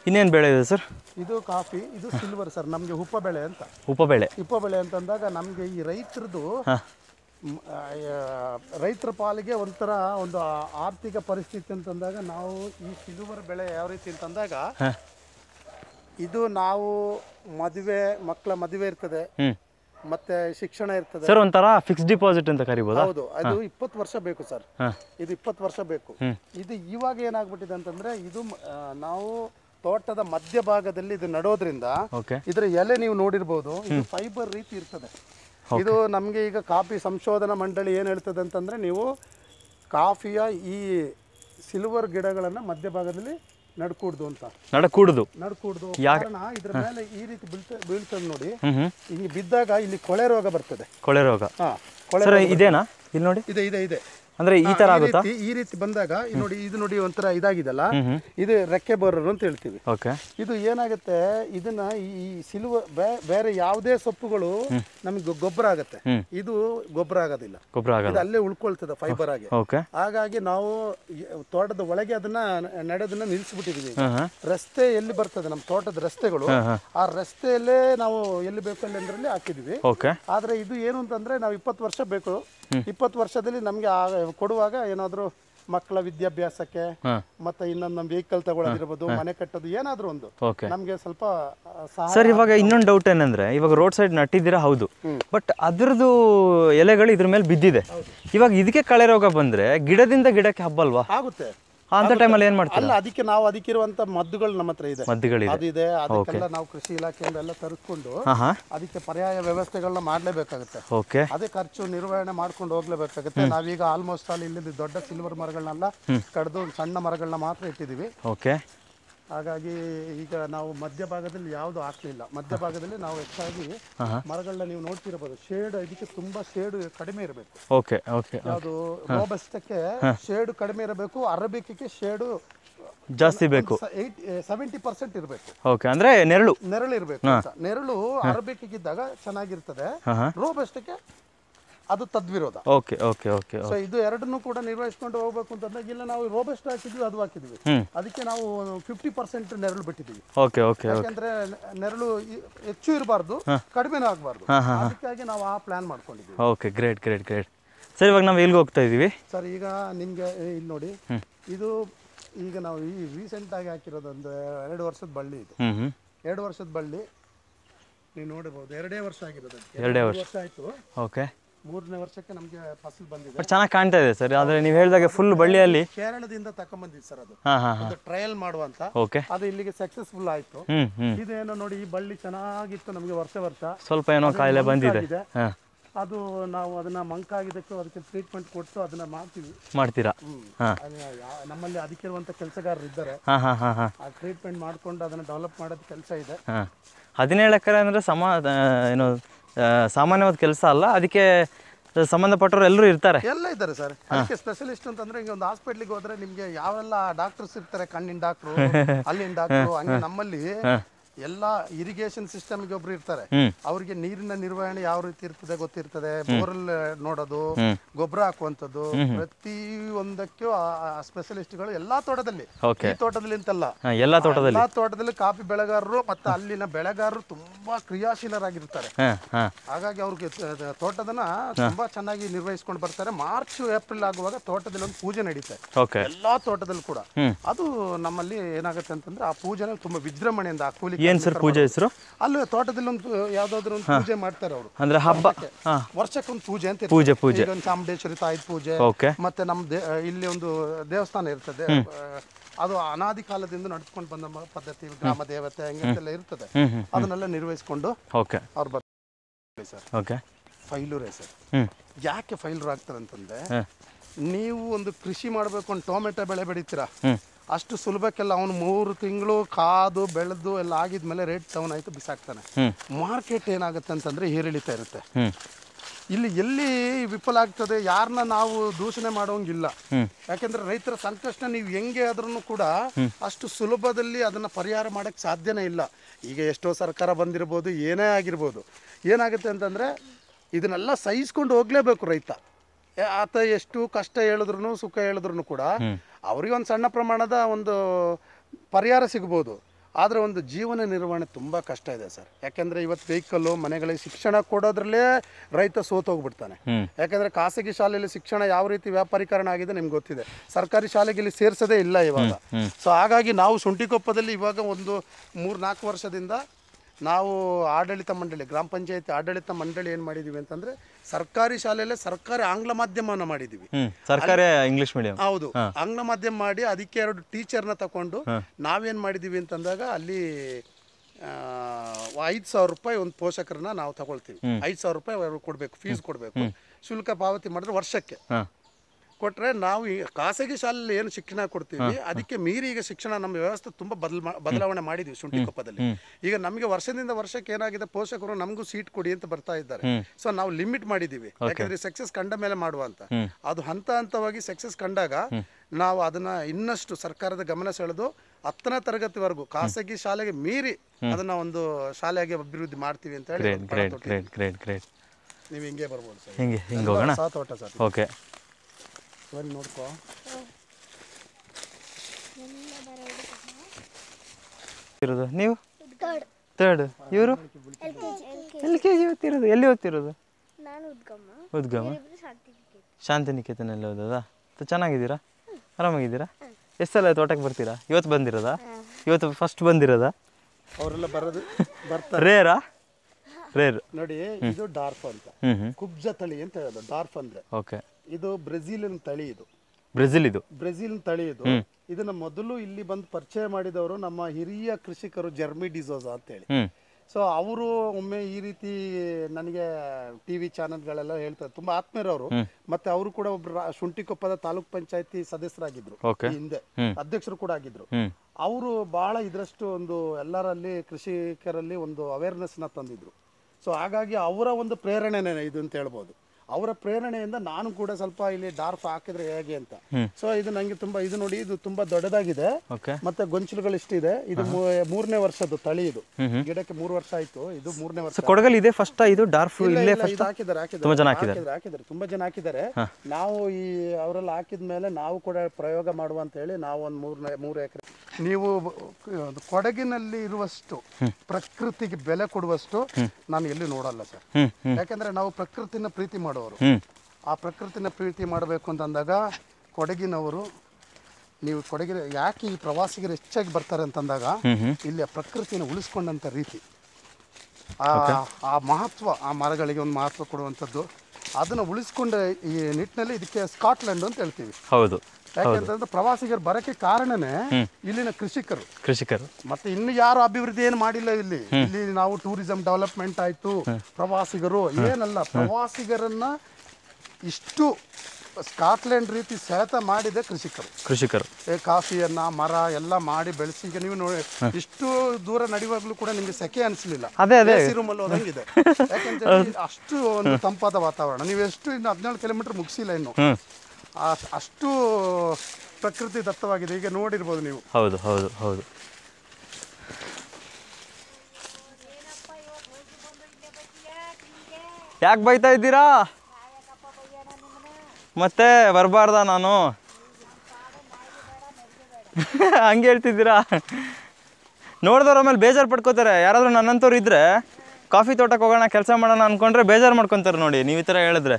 ಇನ್ನೇನು ಬೆಳೆ ಇದೆ ಸರ್ ಇದು ಕಾಫಿ ಇದು ಸಿಲ್ವರ್ ಸರ್ ನಮಗೆ ಉಪ ಬೆಳೆ ಅಂತ ಉಪಬೆಳೆ ಉಪ ಬೆಳೆ ಅಂತಂದಾಗ ನಮಗೆ ಈ ರೈತರದು ಹಾಂ ಮ್, ಆ, ರೈತರ ಪಾಲಿಗೆ ಒಂಥರ ಒಂದು ಆ- ಆರ್ಥಿಕ ಪರಿಸ್ಥಿತಿ ಅಂತಂದಾಗ ನಾವು ಈ ಸಿಲ್ವರ್ ಬೆಳೆ ಯಾವ ರೀತಿ ಅಂತಂದಾಗ ಹಾಂ ಇದು ನಾವು ಮದುವೆ ಮಕ್ಕಳ ಮದುವೆ ಇರ್ತದೆ ಹ್ಞೂ ಮತ್ತೆ ಶಿಕ್ಷಣ ಇರ್ತದೆ ಸರ್ ಒಂಥರ ಫಿಕ್ಸ್ ಡಿಪಾಸಿಟ್ ಅಂತ ಕರಿಬೋದಾ ಹೌದು ಅದು ಇಪ್ಪತ್ತು ವರ್ಷ ಬೇಕು ಸರ್ ಹಾಂ ಇದು ಇಪ್ಪತ್ತು ವರ್ಷ ಬೇಕು ಇದು ಇವಾಗ ಏನಾಗ್ಬಿಟ್ಟಿದೆ ಅಂತಂದ್ರೆ ಇದು ಮ- ಆ, ನಾವು ತೋಟದ ಮಧ್ಯಭಾಗದಲ್ಲಿ ಇದು ನಡೋದ್ರಿಂದ ಓಕೆ ಇದರ ಎಲೆ ನೀವು ನೋಡಿರ್ಬೋದು ಇದು ಫೈಬರ್ ರೀತಿ ಇರ್ತದೆ ಇದು ನಮಗೆ ಈಗ ಕಾಫಿ ಸಂಶೋಧನಾ ಮಂಡಳಿ ಏನು ಹೇಳ್ತದೆ ಅಂತಂದ್ರೆ ನೀವು ಕಾಫಿಯ ಈ ಸಿಲ್ವರ್ ಗಿಡಗಳನ್ನು ಮಧ್ಯಭಾಗದಲ್ಲಿ ನಡ್ಕೂಡ್ದು ಅಂತ ನಡಕೂಡುದು ನಡ್ಕೂಡ್ದು ಕಾರಣ ಇದ್ರ ಮೇಲೆ ಈ ರೀತಿ ಬೀಳ್ತ ಬೀಳ್ತದೆ ನೋಡಿ ಹ್ಞೂ ಹ್ಞೂ ಹಿಂಗೆ ಬಿದ್ದಾಗ ಇಲ್ಲಿ ಕೊಳೆ ರೋಗ ಬರ್ತದೆ ಕೊಳೆ ರೋಗ ಹಾ ಕೊಳೆ ಸರ್ ಇದೇನಾ ಇಲ್ಲಿ ನೋಡಿ ಇದೆ ಇದೆ ಇದೆ ಅಂದರೆ ಈ ಥರ ಈ ಆಗುತ್ತಾ ರೀತಿ ಈ ರೀತಿ ಬಂದಾಗ ಈ ನೋಡಿ ಇದು ನೋಡಿ ಒಂಥರ ಇದಾಗಿದಲ್ಲ ಹ್ಞೂ ಹ್ಞೂ ಇದು ರೆಕ್ಕೆ ಬೋರರು ಅಂತ ಹೇಳ್ತೀವಿ ಓಕೆ ಇದು ಏನಾಗುತ್ತೆ ಇದನ್ನ ಈ ಈ ಸಿಲುವ ಬೇ- ಬೇರೆ ಯಾವುದೇ ಸೊಪ್ಪುಗಳು ನಮಗೆ ಗೊಬ್ಬರ ಆಗುತ್ತೆ ಹ್ಮ್. ಇದು ಗೊಬ್ಬರ ಆಗೋದಿಲ್ಲ ಗೊಬ್ಬರ ಆಗಲ್ಲ ಇದು ಅಲ್ಲೇ ಉಳ್ಕೊಳ್ತದೆ ಫೈಬರ್ ಆಗಿ ಓಕೆ ಹಾಗಾಗಿ ನಾವು ಈ ತೋಟದ ಒಳಗೆ ಅದನ್ನ ನಡೆದನ್ನ ನಿಲ್ಲಿಸ್ಬಿಟ್ಟಿದೀವಿ ಈಗ. ಹಾಂ ಹಾಂ ರಸ್ತೆ ಎಲ್ಲಿ ಬರ್ತದೆ ನಮ್ಮ ತೋಟದ ರಸ್ತೆಗಳು ಆ ರಸ್ತೆಯಲ್ಲೇ ನಾವು ಎಲ್ಲಿ ಬೇಕು ಅಲ್ಲಿ ಅಂದ್ರಲ್ಲಿ ಹಾಕಿದೀವಿ ಓಕೆ ಆದ್ರೆ ಇದು ಏನು ಅಂತಂದ್ರೆ ನಾವು ಇಪ್ಪತ್ತು ವರ್ಷ ಬೇಕು ಇಪ್ಪತ್ತು ವರ್ಷದಲ್ಲಿ ನಮಗೆ ಕೊಡುವಾಗ ಏನಾದರೂ ಮಕ್ಕಳ ವಿದ್ಯಾಭ್ಯಾಸಕ್ಕೆ ಹಾಂ ಮತ್ತೆ ಇನ್ನೊಂದು ನಮ್ಮ ವೆಹಿಕಲ್ ತಗೊಳ್ಳೋದಿರ್ಬೋದು ಮನೆ ಕಟ್ಟೋದು ಏನಾದರೂ ಒಂದು ಓಕೆ ನಮಗೆ ಸ್ವಲ್ಪ ಆ, ಸಹಾಯ ಸರ್ ಇವಾಗ ಇನ್ನೊಂದು ಡೌಟ್ ಏನಂದ್ರೆ ಇವಾಗ ರೋಡ್ ಸೈಡ್ ನಟ್ಟಿದ್ದೀರಾ ಹೌದು ಬಟ್ ಅದ್ರದ್ದು ಎಲೆಗಳು ಇದ್ರ ಮೇಲೆ ಬಿದ್ದಿದೆ ಇವಾಗ ಇದಕ್ಕೆ ಕಳೆ ರೋಗ ಬಂದ್ರೆ ಗಿಡದಿಂದ ಗಿಡಕ್ಕೆ ಹಬ್ಬಲ್ವಾ ಆಗುತ್ತೆ ಅಂತ ಟೈಮಲ್ಲಿ ಏನ್ ಮಾಡ್ತೀರಾ ಅಲ್ಲ ಅದಕ್ಕೆ ನಾವು ಅದಕ್ಕಿರುವಂತ ಮದ್ದುಗಳು ನಮ್ಮ ಹತ್ರ ಇದೆ ಮದ್ದುಗಳಿದೆ ಅದಿದೆ ಅದಕ್ಕೆಲ್ಲ ನಾವು ಕೃಷಿ ಇಲಾಖೆಯಿಂದ ಎಲ್ಲ ತರಿಸ್ಕೊಂಡು ಹಾ ಹಾ ಅದಕ್ಕೆ ಪರ್ಯಾಯ ವ್ಯವಸ್ಥೆಗಳನ್ನ ಮಾಡಲೇಬೇಕಾಗುತ್ತೆ ಓಕೆ ಅದೇ ಖರ್ಚು ನಿರ್ವಹಣೆ ಮಾಡ್ಕೊಂಡು ಹೋಗ್ಲೇಬೇಕಾಗುತ್ತೆ ನಾವೀಗ ಆಲ್ಮೋಸ್ಟ್ ಅಲ್ಲಿ ಇಲ್ಲಿ ದೊಡ್ಡ ಸಿಲ್ವರ್ ಮರಗಳನ್ನೆಲ್ಲ ಕಡ್ದು ಸಣ್ಣ ಮರಗಳನ್ನ ಮಾತ್ರ ಇಟ್ಟಿದ್ದೀವಿ ಓಕೆ ಹಾಗಾಗಿ ಈಗ ನಾವು ಮಧ್ಯಭಾಗದಲ್ಲಿ ಯಾವುದು ಹಾಕ್ಲಿಲ್ಲ ಮಧ್ಯಭಾಗದಲ್ಲಿ ನಾವು ಹೆಚ್ಚಾಗಿ ಮರಗಳನ್ನ ನೀವು ನೋಡ್ತಿರಬಹುದು ಶೇಡ್ ಇದಕ್ಕೆ ತುಂಬಾ ಶೇಡ್ ಕಡಿಮೆ ಇರಬೇಕು ಓಕೆ ಓಕೆ ಯಾವುದು ರೋಬಸ್ಟಕ್ಕೆ ಶೇಡ್ ಕಡಿಮೆ ಇರಬೇಕು ಅರಬಿಕಿಗೆ ಶೇಡು ಜಾಸ್ತಿ ಬೇಕು ಏಟ್ ಸೆವೆಂಟಿ ಪರ್ಸೆಂಟ್ ಇರಬೇಕು ಓಕೆ ಅಂದ್ರೆ ನೆರಳು ನೆರಳು ಇರಬೇಕು ಅಂತ ನೆರಳು ಅರಬಿಕಿಗಿದ್ದಾಗ ಚೆನ್ನಾಗಿರ್ತದೆ ಹಾ ಹಾ ರೋಬಸ್ಟಕ್ಕೆ ಅದು ತದ್ವಿರೋಧ ಓಕೆ ಓಕೆ ಓಕೆ ಸೊ ಇದು ಎರಡನ್ನೂ ಕೂಡ ನಿರ್ವಹಿಸ್ಕೊಂಡು ಹೋಗ್ಬೇಕು ಅಂತಂದಾಗ ಇಲ್ಲ ನಾವು ರೋಬಸ್ಟ್ ಹಾಕಿದ್ವಿ ಅದು ಹಾಕಿದ್ವಿ ಹ್ಮ್. ಅದಕ್ಕೆ ನಾವು ಫಿಫ್ಟಿ ಪರ್ಸೆಂಟ್ ನೆರಳು ಬಿಟ್ಟಿದ್ದೀವಿ ಓಕೆ ಓಕೆ ಯಾಕಂದ್ರೆ ನೆರಳು ಇ- ಹೆಚ್ಚು ಇರಬಾರ್ದು ಕಡಿಮೆನೂ ಆಗಬಾರ್ದು ಹಾ, ಹಾ, ಅದಕ್ಕಾಗಿ ನಾವು ಆ ಪ್ಲಾನ್ ಮಾಡ್ಕೊಂಡಿದ್ದೀವಿ okay great great great sir ಇವಾಗ ನಾವು ಎಲ್ಲಿಗೆ ಹೋಗ್ತಾ ಇದೀವಿ ಸರ್ ಈಗ ನಿಮ್ಗೆ ಏ, ಇಲ್ಲಿ ನೋಡಿ ಇದು ಈಗ ನಾವು ಈ ರೀಸೆಂಟ್ ಆಗಿ ಹಾಕಿರೋದೊಂದು ಎರಡು ವರ್ಷದ ಬಳ್ಳಿ ಇದು ಹ್ಮ್ ಹ್ಮ್ ಎರಡು ವರ್ಷದ ಬಳ್ಳಿ ನೀವು ನೋಡಬಹುದು ಎರಡೇ ವರ್ಷ ಆಗಿರೋದು ಅದಕ್ಕೆ. ಎರಡೇ ಮೂರು ವರ್ಷ ಆಯ್ತು ಓಕೆ ಮೂರನೇ ವರ್ಷಕ್ಕೆ ನಮಗೆ ಫಸಲು ಬಂದಿದೆ ಬಟ್ ಚೆನ್ನಾಗಿ ಕಾಣ್ತಾ ಇದೆ ಸರ್ ಆದರೆ ನೀವು ಹೇಳಿದಾಗೆ ಫುಲ್ ಬಳ್ಳಿಯಲ್ಲಿ ಕೇರಳದಿಂದ ತಕೊಂಬಂದಿದ್ದು ಸರ್ ಅದು ಹಾಂ ಹಾಂ ಹಾಂ ಒಂದು ಟ್ರಯಲ್ ಮಾಡುವಂತ ಓಕೆ ಅದು ಇಲ್ಲಿಗೆ ಸಕ್ಸಸ್ಫುಲ್ ಆಯ್ತು ಹ್ಮ್ ಹ್ಮ್ ಇದೇನೋ ನೋಡಿ ಈ ಬಳ್ಳಿ ಚೆನ್ನಾಗಿತ್ತು ನಮಗೆ ವರ್ಷ ವರ್ಷ ಸ್ವಲ್ಪ ಏನೋ ಕಾಯಿಲೆ ಬಂದಿದೆ ಆಗಿದೆ. ಹಾಂ ಅದು ನಾವು ಅದನ್ನ ಮಂಕಾಗಿದ್ದಕ್ಕೆ ಅದಕ್ಕೆ ಟ್ರೀಟ್ಮೆಂಟ್ ಕೊಟ್ಟು ಅದನ್ನ ಮಾಡ್ತೀವಿ ಮಾಡ್ತೀರಾ ಹಾಂ ಅದು ಯಾ- ನಮ್ಮಲ್ಲಿ ಅದಕ್ಕಿರುವಂತ ಕೆಲಸಗಾರರು ಇದ್ದಾರೆ ಹಾಂ ಹಾಂ ಹಾಂ ಹಾಂ ಆ ಟ್ರೀಟ್ಮೆಂಟ್ ಮಾಡ್ಕೊಂಡು ಅದನ್ನ ಡೆವಲಪ್ ಮಾಡೋದು ಕೆಲಸ ಇದೆ ಹಾಂ ಹದಿನೇಳು ಎಕರೆ ಅಂದರೆ ಸಮ ಆ, ಏನು ಆ, ಸಾಮಾನ್ಯವಾದ ಕೆಲಸ ಅಲ್ಲ ಅದಕ್ಕೆ ಸಂಬಂಧಪಟ್ಟವ್ರು ಎಲ್ಲರೂ ಇರ್ತಾರೆ ಎಲ್ಲ ಇದ್ದಾರೆ ಸರ್ ಅದಕ್ಕೆ ಸ್ಪೆಷಲಿಸ್ಟ್ ಅಂತಂದ್ರೆ ಈಗ ಒಂದು ಹಾಸ್ಪಿಟ್ಲಿಗೆ ಹೋದ್ರೆ ನಿಮ್ಗೆ ಯಾವೆಲ್ಲ ಡಾಕ್ಟರ್ಸ್ ಇರ್ತಾರೆ ಕಣ್ಣಿನ ಡಾಕ್ಟ್ರು ಅಲ್ಲಿನ ಡಾಕ್ಟ್ರು ಹಂಗೆ ನಮ್ಮಲ್ಲಿ ಎಲ್ಲ ಇರಿಗೇಷನ್ ಸಿಸ್ಟಮ್ಗೆ ಒಬ್ರು ಇರ್ತಾರೆ ಹ್ಮ್. ಅವ್ರಿಗೆ ನೀರಿನ ನಿರ್ವಹಣೆ ಯಾವ ರೀತಿ ಇರ್ತದೆ ಗೊತ್ತಿರ್ತದೆ ಬೋರಲ್ ನೋಡೋದು ಗೊಬ್ಬರ ಹಾಕುವಂಥದ್ದು ಪ್ರತಿ ಒಂದಕ್ಕೂ ಸ್ಪೆಷಲಿಸ್ಟ್ಗಳು ಎಲ್ಲಾ ತೋಟದಲ್ಲಿ ಓಕೆ ಈ ತೋಟದಲ್ಲಿ ಅಂತಲ್ಲ ಹಾಂ ಎಲ್ಲ ತೋಟದಲ್ಲಿ ಎಲ್ಲಾ ತೋಟದಲ್ಲಿ ಕಾಫಿ ಬೆಳೆಗಾರರು ಮತ್ತೆ ಅಲ್ಲಿನ ಬೆಳೆಗಾರರು ತುಂಬಾ ಕ್ರಿಯಾಶೀಲರಾಗಿರ್ತಾರೆ ಹಾಂ ಹಾಂ ಹಾಗಾಗಿ ಅವ್ರಿಗೆ ತ- ತ- ತೋಟದನ್ನ ತುಂಬಾ ಚೆನ್ನಾಗಿ ನಿರ್ವಹಿಸ್ಕೊಂಡು ಬರ್ತಾರೆ ಮಾರ್ಚ್ ಏಪ್ರಿಲ್ ಆಗುವಾಗ ತೋಟದಲ್ಲಿ ಒಂದು ಪೂಜೆ ನಡೀತೆ ಓಕೆ ಎಲ್ಲಾ ತೋಟದಲ್ಲಿ ಕೂಡ ಹ್ಮ್. ಅದು ನಮ್ಮಲ್ಲಿ ಏನಾಗುತ್ತೆ ಅಂತಂದ್ರೆ ಆ ಪೂಜೆನ ತುಂಬಾ ವಿಜೃಂಭಣೆಯಿಂದ ಆ ಕೂಲಿ ಏನು ಸರ್ ಪೂಜೆ ಹೆಸರು ಅಲ್ಲಿ ತೋಟದಲ್ಲಿ ಒಂದು ಯಾವ್ದಾದ್ರು ಒಂದು ಪೂಜೆ ಮಾಡ್ತಾರೆ ಅವರು ಅಂದರೆ ಹಬ್ಬ ಹಾಂ ವರ್ಷಕ್ಕೊಂದು ಪೂಜೆ ಅಂತ ಇರ್ತದೆ. ಪೂಜೆ ಪೂಜೆ ಈಗ ಒಂದು ಚಾಮುಂಡೇಶ್ವರಿ ತಾಯಿ ಪೂಜೆ ಓಕೆ ಮತ್ತೆ ನಮ್ಮ ದೇ- ಇಲ್ಲಿ ಒಂದು ದೇವಸ್ಥಾನ ಇರ್ತದೆ ಆ, ಅದು ಅನಾದಿ ಕಾಲದಿಂದ ನಡ್ಸ್ಕೊಂಡು ಬಂದ ಮ- ಪದ್ಧತಿ ಗ್ರಾಮ ದೇವತೆ ಹಂಗೆಲ್ಲ ಇರ್ತದೆ ಹ್ಞೂ ಹ್ಞೂ ಅದನ್ನೆಲ್ಲ ನಿರ್ವಹಿಸ್ಕೊಂಡು ಓಕೆ ಅವ್ರು ಬರ್ತಾರೆ ಸರ್ ಓಕೆ ಫೈಲೂರೇ ಸರ್ ಹ್ಞೂ ಯಾಕೆ ಫೈಲೂರ್ ಆಗ್ತಾರೆ ಅಂತಂದ್ರೆ ಹಾಂ ನೀವು ಒಂದು ಕೃಷಿ ಮಾಡಬೇಕು ಒಂದು ಟೊಮೆಟೊ ಬೆಳೆ ಬೆಳಿತೀರಾ ಹ್ಞೂ ಅಷ್ಟು ಸುಲಭಕ್ಕೆಲ್ಲ ಅವನು ಮೂರು ತಿಂಗಳು ಕಾದು ಬೆಳೆದು ಎಲ್ಲ ಆಗಿದ್ಮೇಲೆ ರೇಟ್ ಡೌನ್ ಆಯ್ತು ಬಿಸಾಕ್ತಾನೆ ಹ್ಞೂ ಮಾರ್ಕೆಟ್ ಏನಾಗುತ್ತೆ ಅಂತಂದ್ರೆ ಏರಿಳಿತಾ ಇರುತ್ತೆ ಹ್ಞೂ ಇಲ್ಲಿ ಎಲ್ಲಿ ವಿಫಲ ಆಗ್ತದೆ ಯಾರನ್ನ ನಾವು ದೂಷಣೆ ಮಾಡೋಂಗಿಲ್ಲ ಹ್ಞೂ ಯಾಕೆಂದ್ರೆ ರೈತರ ಸಂಕಷ್ಟ ನೀವು ಹೆಂಗೆ ಆದ್ರೂ ಕೂಡ ಅಷ್ಟು ಸುಲಭದಲ್ಲಿ ಅದನ್ನ ಪರಿಹಾರ ಮಾಡಕ್ ಸಾಧ್ಯನೇ ಇಲ್ಲ ಈಗ ಎಷ್ಟೋ ಸರ್ಕಾರ ಬಂದಿರ್ಬೋದು ಏನೇ ಆಗಿರ್ಬೋದು ಏನಾಗುತ್ತೆ ಅಂತಂದ್ರೆ ಇದನ್ನೆಲ್ಲ ಸಹಿಸ್ಕೊಂಡು ಹೋಗ್ಲೇಬೇಕು ರೈತ ಏ- ಆತ ಎಷ್ಟು ಕಷ್ಟ ಹೇಳಿದ್ರು ಸುಖ ಹೇಳಿದ್ರು ಕೂಡ ಅವ್ರಿಗೆ ಒಂದು ಸಣ್ಣ ಪ್ರಮಾಣದ ಒಂದು ಪರಿಹಾರ ಸಿಗ್ಬೋದು ಆದರೆ ಒಂದು ಜೀವನ ನಿರ್ವಹಣೆ ತುಂಬ ಕಷ್ಟ ಇದೆ ಸರ್ ಯಾಕೆಂದರೆ ಇವತ್ತು ವೆಹಿಕಲ್ಲು ಮನೆಗಳಿಗೆ ಶಿಕ್ಷಣ ಕೊಡೋದ್ರಲ್ಲೇ ರೈತ ಸೋತೋಗ್ಬಿಡ್ತಾನೆ ಹ್ಮ್. ಯಾಕಂದರೆ ಖಾಸಗಿ ಶಾಲೆಯಲ್ಲಿ ಶಿಕ್ಷಣ ಯಾವ ರೀತಿ ವ್ಯಾಪಾರೀಕರಣ ಆಗಿದೆ ನಿಮ್ಗೆ ಗೊತ್ತಿದೆ ಸರ್ಕಾರಿ ಶಾಲೆಗೆ ಇಲ್ಲಿ ಸೇರ್ಸೋದೇ ಇಲ್ಲ ಇವಾಗ ಸೊ ಹಾಗಾಗಿ ನಾವು ಶುಂಠಿಕೊಪ್ಪದಲ್ಲಿ ಇವಾಗ ಒಂದು ಮೂರು ನಾಲ್ಕು ವರ್ಷದಿಂದ ನಾವು ಆಡಳಿತ ಮಂಡಳಿ ಗ್ರಾಮ ಪಂಚಾಯತಿ ಆಡಳಿತ ಮಂಡಳಿ ಏನು ಮಾಡಿದ್ದೀವಿ ಅಂತಂದರೆ ಸರ್ಕಾರಿ ಶಾಲೆಯಲ್ಲೇ ಸರ್ಕಾರಿ ಆಂಗ್ಲ ಮಾಧ್ಯಮವನ್ನು ಮಾಡಿದ್ದೀವಿ ಹ್ಮ್ ಸರ್ಕಾರಿ ಇಂಗ್ಲಿಷ್ ಮೀಡಿಯಂ ಹೌದು ಆಂಗ್ಲ ಮಾಧ್ಯಮ ಮಾಡಿ ಅದಕ್ಕೆ ಎರಡು ಟೀಚರ್ನ ತಗೊಂಡು ನಾವೇನು ಮಾಡಿದ್ದೀವಿ ಅಂತಂದಾಗ ಅಲ್ಲಿ ಐದು ಸಾವಿರ ರೂಪಾಯಿ ಒಂದು ಪೋಷಕರನ್ನ ನಾವು ತಗೊಳ್ತೀವಿ ಐದು ಸಾವಿರ ರೂಪಾಯಿ ಅವ್ರಿಗೆ ಕೊಡಬೇಕು ಫೀಸ್ ಕೊಡಬೇಕು ಶುಲ್ಕ ಪಾವತಿ ಮಾಡಿದ್ರೆ ವರ್ಷಕ್ಕೆ ಹಾಂ ಕೊಟ್ಟರೆ ನಾವು ಈ ಖಾಸಗಿ ಶಾಲೆಯಲ್ಲಿ ಏನು ಶಿಕ್ಷಣ ಕೊಡ್ತೀವಿ ಅದಕ್ಕೆ ಮೀರಿ ಈಗ ಶಿಕ್ಷಣ ನಮ್ಮ ವ್ಯವಸ್ಥೆ ತುಂಬ ಬದಲ್ ಬದಲಾವಣೆ ಮಾಡಿದ್ವಿ ಶುಂಠಿಕೊಪ್ಪದಲ್ಲಿ ಈಗ ನಮಗೆ ವರ್ಷದಿಂದ ವರ್ಷಕ್ಕೆ ಏನಾಗಿದೆ ಪೋಷಕರು ನಮಗೂ ಸೀಟ್ ಕೊಡಿ ಅಂತ ಬರ್ತಾ ಇದ್ದಾರೆ ಸೊ ನಾವು ಲಿಮಿಟ್ ಮಾಡಿದ್ದೀವಿ ಯಾಕಂದ್ರೆ ಸಕ್ಸಸ್ ಕಂಡ ಮೇಲೆ ಮಾಡುವ ಅಂತ ಅದು ಹಂತ ಹಂತವಾಗಿ ಸಕ್ಸಸ್ ಕಂಡಾಗ ನಾವು ಅದನ್ನ ಇನ್ನಷ್ಟು ಸರ್ಕಾರದ ಗಮನ ಸೆಳೆದು ಹತ್ತನೇ ತರಗತಿವರೆಗೂ ಖಾಸಗಿ ಶಾಲೆಗೆ ಮೀರಿ ಅದನ್ನ ಒಂದು ಶಾಲೆಯಾಗಿ ಅಭಿವೃದ್ಧಿ ಮಾಡ್ತೀವಿ ಅಂತ ಹೇಳಿ great great great great great ನೀವು ಹಿಂಗೆ ಬರ್ಬೋದು ಸರ್ ಹಿಂಗೆ ಹಿಂಗೆ ಹೋಗೋಣ ಸಾತ್ ಓಟ ಸರ್ ಓಕೆ ಬನ್ನಿ ನೋಡ್ಕೋ ಇರೋದು ನೀವು ತರ್ಡ್ ಇವರು ಎಲ್ ಕೆ ಜಿ ಓದ್ತಿರೋದು ಎಲ್ಲಿ ಓದ್ತಿರೋದು ನಾನು ಉದ್ಗಮ್ಮ ಉದ್ಗಮ ಇಬ್ರು ಸರ್ಟಿಫಿಕೇಟ್ ಶಾಂತಿನಿಕೇತನಲ್ಲಿ ಓದೋದಾ ತ- ಚೆನ್ನಾಗಿದ್ದೀರಾ ಆರಾಮಾಗಿದ್ದೀರಾ ಎಷ್ಟು ಸಲ ತೋಟಕ್ಕೆ ಬರ್ತೀರಾ ಇವತ್ತು ಬಂದಿರೋದಾ ಇವತ್ತು ಫಸ್ಟ್ ಬಂದಿರೋದಾ ಅವರೆಲ್ಲ ಬರೋದು ಬರ್ತಾರೆ ರೇರಾ ರೇರ್ ನೋಡಿ ಇದು ಡಾರ್ಫ್ ಅಂತ ಹ್ಞೂ ಹ್ಞೂ ಕುಬ್ಜ ತಳಿ ಅಂತ ಹೇಳೋದು ಡಾರ್ಫ್ ಅಂದ್ರೆ ಓಕೆ ಇದು ಬ್ರೆಜಿಲಿನ ತಳಿ ಇದು ಬ್ರೆಜಿಲ್ ಇದು ಬ್ರೆಜಿಲ್ ತಳಿ ಇದು ಇದನ್ನ ಮೊದಲು ಇಲ್ಲಿ ಬಂದು ಪರಿಚಯ ಮಾಡಿದವರು ನಮ್ಮ ಹಿರಿಯ ಕೃಷಿಕರು ಜರ್ಮಿ ಡಿಸೋಜಾ ಅಂತ ಹೇಳಿ ಹ್ಞೂ ಸೊ ಅವರು ಒಮ್ಮೆ ಈ ರೀತಿ ನನಗೆ ಟಿ ವಿ ಚಾನೆಲ್ಗಳೆಲ್ಲ ಹೇಳ್ತಾರೆ ತುಂಬಾ ಆತ್ಮೀಯರವರು ಮತ್ತೆ ಅವರು ಕೂಡ ಒಬ್ರು ರಾ- ಶುಂಠಿಕೊಪ್ಪದ ತಾಲೂಕ್ ಪಂಚಾಯತಿ ಸದಸ್ಯರಾಗಿದ್ರು Okay. ಈ ಹಿಂದೆ ಅಧ್ಯಕ್ಷರು ಕೂಡ ಆಗಿದ್ರು ಹ್ಞೂ ಅವರು ಬಹಳ ಇದರಷ್ಟು ಒಂದು ಎಲ್ಲರಲ್ಲಿ ಕೃಷಿಕರಲ್ಲಿ ಒಂದು ಅವೇರ್ನೆಸ್ನ ತಂದಿದ್ರು ಸೊ ಹಾಗಾಗಿ ಅವರ ಒಂದು ಪ್ರೇರಣೆನೇ ಇದು ಅಂತ ಹೇಳ್ಬೋದು ಅವರ ಪ್ರೇರಣೆಯಿಂದ ನಾನು ಕೂಡ ಸ್ವಲ್ಪ ಇಲ್ಲಿ ಡಾರ್ಫ್ ಹಾಕಿದ್ರೆ ಹೇಗೆ ಅಂತ ಸೊ ಇದು ನಂಗೆ ತುಂಬಾ ಇದು ನೋಡಿ ಇದು ತುಂಬಾ ದೊಡ್ಡದಾಗಿದೆ ಓಕೆ ಮತ್ತೆ ಗೊಂಚಲುಗಳು ಇಷ್ಟಿದೆ ಇದು ಮೂ- ಮೂರನೇ ವರ್ಷದ್ದು ತಳಿ ಇದು ಗಿಡಕ್ಕೆ ಮೂರು ವರ್ಷ ಆಯ್ತು ಇದು ಮೂರನೇ ವರ್ಷ ಕೊಡಗಲ್ ಇದೆ ಫಸ್ಟ್ ಇದು ಡಾರ್ಫ್ ಇಲ್ಲ, ಇಲ್ಲೇ ಇಲ್ಲ, ಫಸ್ಟ್ ಇದು ಹಾಕಿದ್ದಾರೆ ಹಾಕಿದ್ದಾರೆ ತುಂಬಾ ಜನ ಹಾಕಿದ್ದಾರೆ ಹಾಕಿದ್ದಾರೆ ತುಂಬಾ ಜನ ಹಾಕಿದ್ದಾರೆ ನಾವು ಈ ಅವರೆಲ್ಲ ಹಾಕಿದ ಮೇಲೆ ನಾವು ಕೂಡ ಪ್ರಯೋಗ ಮಾಡುವ ಅಂತ ಹೇಳಿ ನಾವು ಒಂದು ಮೂರು ಮೂರು ಎಕರೆ ನೀವು ಅದು ಕೊಡಗಿನಲ್ಲಿ ಇರುವಷ್ಟು ಪ್ರಕೃತಿಗೆ ಬೆಲೆ ಕೊಡುವಷ್ಟು ನಾನು ಎಲ್ಲಿ ನೋಡಲ್ಲ ಸರ್ ಹ್ಞೂ ಹ್ಞೂ ಯಾಕಂದ್ರೆ ನಾವು ಪ್ರಕೃತಿನ ಪ್ರೀತಿ ಮಾಡುವವರು ಹ್ಞೂ ಆ ಪ್ರಕೃತಿನ ಪ್ರೀತಿ ಮಾಡಬೇಕು ಅಂತಂದಾಗ ಕೊಡಗಿನವರು ನೀವು ಕೊಡಗಿನ ಯಾಕೆ ಈ ಪ್ರವಾಸಿಗರು ಹೆಚ್ಚಾಗಿ ಬರ್ತಾರೆ ಅಂತಂದಾಗ ಇಲ್ಲಿ ಆ ಪ್ರಕೃತಿನ ಉಳಿಸ್ಕೊಂಡಂಥ ರೀತಿ ಆ ಆ ಮಹತ್ವ ಆ ಮರಗಳಿಗೆ ಒಂದು ಮಹತ್ವ ಕೊಡುವಂಥದ್ದು ಅದನ್ನು ಉಳಿಸ್ಕೊಂಡ ಈ ನಿಟ್ಟಿನಲ್ಲಿ ಇದಕ್ಕೆ ಸ್ಕಾಟ್ಲೆಂಡ್ ಅಂತ ಹೇಳ್ತೀವಿ ಹೌದು ಯಾಕೆಂತಂದ್ರೆ ಪ್ರವಾಸಿಗರು ಬರಕ್ಕೆ ಕಾರಣನೇ ಇಲ್ಲಿನ ಕೃಷಿಕರು ಕೃಷಿಕರು ಮತ್ತೆ ಇನ್ನು ಯಾರು ಅಭಿವೃದ್ಧಿ ಏನು ಮಾಡಿಲ್ಲ ಇಲ್ಲಿ ಇಲ್ಲಿ ನಾವು ಟೂರಿಸಂ ಡೆವಲಪ್ಮೆಂಟ್ ಆಯ್ತು ಪ್ರವಾಸಿಗರು ಏನಲ್ಲ ಪ್ರವಾಸಿಗರನ್ನ ಇಷ್ಟು ಸ್ಕಾಟ್ಲೆಂಡ್ ರೀತಿ ಸೆಳೆತ ಮಾಡಿದೆ ಕೃಷಿಕರು ಕೃಷಿಕರು ಏ ಕಾಫಿಯನ್ನ ಮರ ಎಲ್ಲ ಮಾಡಿ ಬೆಳೆಸಿ ಈಗ ನೀವು ನೋಡಿ ಇಷ್ಟು ದೂರ ನಡೆಯುವಾಗಲೂ ಕೂಡ ನಿಮಗೆ ಸೆಕೆ ಅನಿಸ್ಲಿಲ್ಲ ಅದೇ, ಅದೇ. ರೂಮಲ್ಲಿ ಹೋದಂಗಿದೆ ಯಾಕಂದ್ರೆ ಅಷ್ಟು ಒಂದು ತಂಪಾದ ವಾತಾವರಣ ನೀವು ಎಷ್ಟು ಇನ್ನು ಹದಿನೇಳು ಕಿಲೋಮೀಟರ್ ಮುಗಿಸಿಲ್ಲ ಇನ್ನು ಹ್ಞೂ ಆ- ಅಷ್ಟು ಪ್ರಕೃತಿ ದತ್ತವಾಗಿದೆ ಈಗ ನೋಡಿರ್ಬೋದು ನೀವು ಹೌದು ಹೌದು ಹೌದು ಯಾಕೆ ಬೈತಾ ಇದ್ದೀರಾ ಮತ್ತೆ ಬರಬಾರ್ದ ನಾನು ಹಂಗೆ ಹೇಳ್ತಿದ್ದೀರಾ ನೋಡಿದವ್ರ ಆಮೇಲೆ ಬೇಜಾರು ಪಡ್ಕೋತಾರೆ ಯಾರಾದರೂ ನನ್ನಂಥವ್ರು ಇದ್ದರೆ ಕಾಫಿ ತೋಟಕ್ಕೆ ಹೋಗೋಣ ಕೆಲಸ ಮಾಡೋಣ ಅನ್ಕೊಂಡ್ರೆ ಬೇಜಾರು ಮಾಡ್ಕೊತಾರೆ ನೋಡಿ ನೀವು ಈ ಥರ ಹೇಳಿದ್ರೆ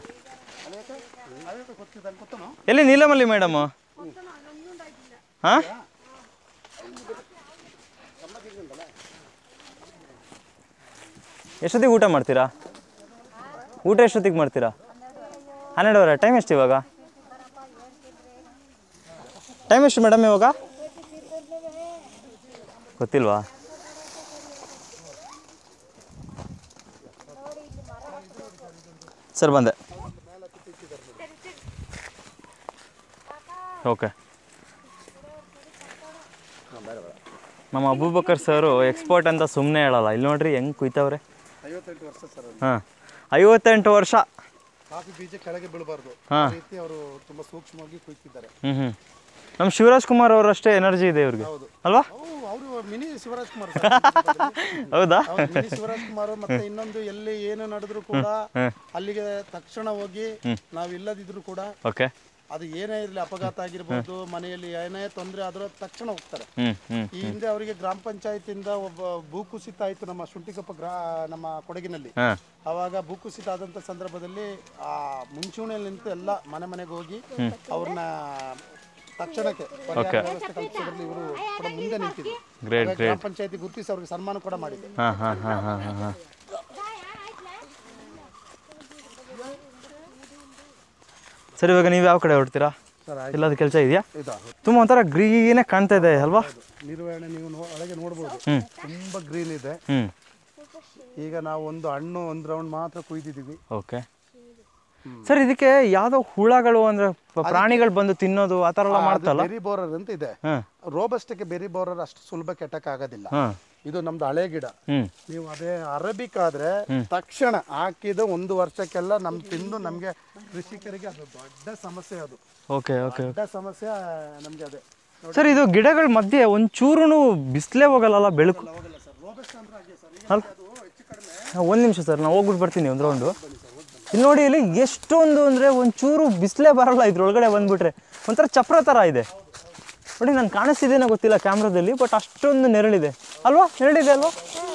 ಎಲ್ಲಿ ನೀಲಮಲ್ಲಿ ಮೇಡಮು ಹಾಂ ಎಷ್ಟೊತ್ತಿಗೆ ಊಟ ಮಾಡ್ತೀರಾ ಊಟ ಎಷ್ಟೊತ್ತಿಗೆ ಮಾಡ್ತೀರಾ ಹನ್ನೆರಡುವರೆ ಟೈಮ್ ಎಷ್ಟು ಇವಾಗ ಟೈಮ್ ಎಷ್ಟು ಮೇಡಮ್ ಇವಾಗ ಗೊತ್ತಿಲ್ವಾ ಸರ್ ಬಂದೆ ಓಕೆ ನಮ್ಮ ಅಬೂಬಕರ್ ಸರು ಎಕ್ಸ್ಪರ್ಟ್ ಅಂತ ಸುಮ್ಮನೆ ಹೇಳಲ್ಲ ಇಲ್ಲಿ ನೋಡ್ರಿ ಹೆಂಗೆ ಕುಯ್ತವ್ರೆ ಐವತ್ತೆಂಟು ವರ್ಷ ಸರ್ ಅದು. ಹಾಂ ಐವತ್ತೆಂಟು ವರ್ಷ ಕಾಫಿ ಬೀಜ ಕೆಳಗೆ ಬೀಳಬಾರ್ದು ಹಾ. ಆ ರೀತಿ ಅವರು ತುಂಬಾ ಸೂಕ್ಷ್ಮವಾಗಿ ಕುಯ್ತಿದ್ದಾರೆ ಹ್ಞೂ ಹ್ಞೂ ನಮ್ಮ ಶಿವರಾಜ್ ಕುಮಾರ್ ಅವರಷ್ಟೇ ಎನರ್ಜಿ ಇದೆ ಇವ್ರಿಗೆ ಹೌದು. ಅಲ್ವಾ ಅವರು ಮಿನಿ ಶಿವರಾಜ್ ಕುಮಾರ್ ಹೌದಾ ಹೌದು, ಮಿನಿ ಶಿವರಾಜ್ ಕುಮಾರ್ ಮತ್ತೆ ಇನ್ನೊಂದು ಎಲ್ಲಿ ಏನು ನಡೆದ್ರು ಕೂಡ ಅಲ್ಲಿಗೆ ತಕ್ಷಣ ಹೋಗಿ ನಾವು ಇಲ್ಲದಿದ್ರು ಕೂಡ ಓಕೆ ಅದು ಏನೇ ಇರಲಿ ಅಪಘಾತ ಆಗಿರ್ಬೋದು ಮನೆಯಲ್ಲಿ ಏನೇ ತೊಂದರೆ ಆದ್ರೂ ತಕ್ಷಣ ಹೋಗ್ತಾರೆ ಹ್ಞೂ ಹ್ಞೂ ಈ ಹಿಂದೆ ಅವರಿಗೆ ಗ್ರಾಮ ಪಂಚಾಯತಿಂದ ಒಬ್ಬ ಭೂಕುಸಿತ ಆಯಿತು ನಮ್ಮ ಶುಂಠಿಕೊಪ್ಪ ಗ್ರಾ ನಮ್ಮ ಕೊಡಗಿನಲ್ಲಿ ಹಾಂ ಆವಾಗ ಭೂಕುಸಿತ ಆದಂಥ ಸಂದರ್ಭದಲ್ಲಿ ಆ ಮುಂಚೂಣಿಯಲ್ಲಿ ನಿಂತು ಎಲ್ಲ ಮನೆ ಮನೆಗೆ ಹೋಗಿ ಅವ್ರನ್ನ ತಕ್ಷಣಕ್ಕೆ ಪರಿಹಾರ ವ್ಯವಸ್ಥೆ ಕಲ್ಪಿಸೋದ್ರಲ್ಲಿ ಇವರು ಕೂಡ ಮುಂದೆ ನಿಂತಿದ್ರು ಗ್ರೇಟ್ ಹಾಗಾಗಿ ಗ್ರಾಮ ಪಂಚಾಯತಿ ಗುರುತಿಸಿ ಅವ್ರಿಗೆ ಸನ್ಮಾನ ಕೂಡ ಮಾಡಿದೆ ಹಾಂ ಹಾಂ ಹಾಂ ಹಾಂ ಹಾಂ ಹಾಂ ಸರ್ ಇವಾಗ ನೀವು ಯಾವ ಕಡೆ ಹೊರಡ್ತೀರಾ ಸರ್ ಎಲ್ಲಾದ್ರು ಕೆಲಸ ಇದೆಯಾ ಇದು ತುಂಬ ಒಂಥರ ಗ್ರೀನೇ ಕಾಣ್ತಾ ಇದೆ ಅಲ್ವಾ ನಿರ್ವಹಣೆ ನೀವು ನೋ- ಒಳಗೆ ನೋಡ್ಬೋದು ಹ್ಮ್. ತುಂಬಾ ಗ್ರೀನ್ ಇದೆ ಹ್ಞೂ ಈಗ ನಾವು ಒಂದು ಹಣ್ಣು ಒಂದು ರೌಂಡ್ ಮಾತ್ರ ಕುಯ್ದಿದ್ದೀವಿ ಓಕೆ ಸರ್ ಇದಕ್ಕೆ ಯಾವುದೋ ಹುಳಗಳು ಅಂದ್ರೆ ಪ- ಪ್ರಾಣಿಗಳು ಬಂದು ತಿನ್ನೋದು ಆ ಥರ ಎಲ್ಲ ಮಾಡ್ತಲ್ಲ ಬೆರಿ ಬೋರರ್ ಅಂತ ಇದೆ ಹಾಂ ರೋಬಸ್ಟಕ್ಕೆ ಬೆರಿ ಬೋರರ್ ಅಷ್ಟು ಸುಲಭ ಕೆಟ್ಟಕ್ಕೆ ಆಗೋದಿಲ್ಲ ಹಾಂ ಇದು ನಮ್ದು ಹಳೆ ಗಿಡ ಹ್ಞೂ ನೀವು ಅದೇ ಅರಬಿಕ್ ಆದ್ರೆ ತಕ್ಷಣ ಹಾಕಿದ ಒಂದು ವರ್ಷಕ್ಕೆಲ್ಲ ನಮ್ ತಿಂದು ನಮ್ಗೆ ಕೃಷಿಕರಿಗೆ ಅದು ದೊಡ್ಡ ಸಮಸ್ಯೆ ಅದು ಓಕೆ ಓಕೆ ದೊಡ್ಡ ಸಮಸ್ಯೆ ನಮ್ಗೆ ಅದೇ ಸರ್ ಇದು ಗಿಡಗಳ ಮಧ್ಯೆ ಒಂಚೂರು ಬಿಸಿಲೇ ಹೋಗಲ್ಲ ಬೆಳಕು ಹೋಗಲ್ಲ ಸರ್ ರೋಬಸ್ಟ್ ಅಂದ್ರೆ ಹಾಗೆ ಸರ್ ಈಗ ಅಲ್ಲ ಅದು ಹೆಚ್ಚು ಕಡಿಮೆ ಒಂದು ನಿಮಿಷ ಸರ್ ನಾವು ಹೋಗ್ಬಿಟ್ಟು ಬರ್ತೀನಿ ಒಂದು ರೌಂಡು ಇಲ್ಲಿ ನೋಡಿ ಇಲ್ಲಿ ಎಷ್ಟೊಂದು ಅಂದರೆ ಒಂಚೂರು ಬಿಸಿಲೇ ಬರಲ್ಲ ಇದ್ರೊಳಗಡೆ ಬಂದ್ಬಿಟ್ರೆ ಒಂಥರ ಚಪ್ರ ಥರ ಇದೆ ನೋಡಿ ನಾನು ಕಾಣಿಸ್ತಿದ್ದೇನೋ ಗೊತ್ತಿಲ್ಲ ಕ್ಯಾಮ್ರಾದಲ್ಲಿ ಬಟ್ ಅಷ್ಟೊಂದು ನೆರಳಿದೆ ಅಲ್ವಾ ನೆರಳಿದೆ ಅಲ್ವಾ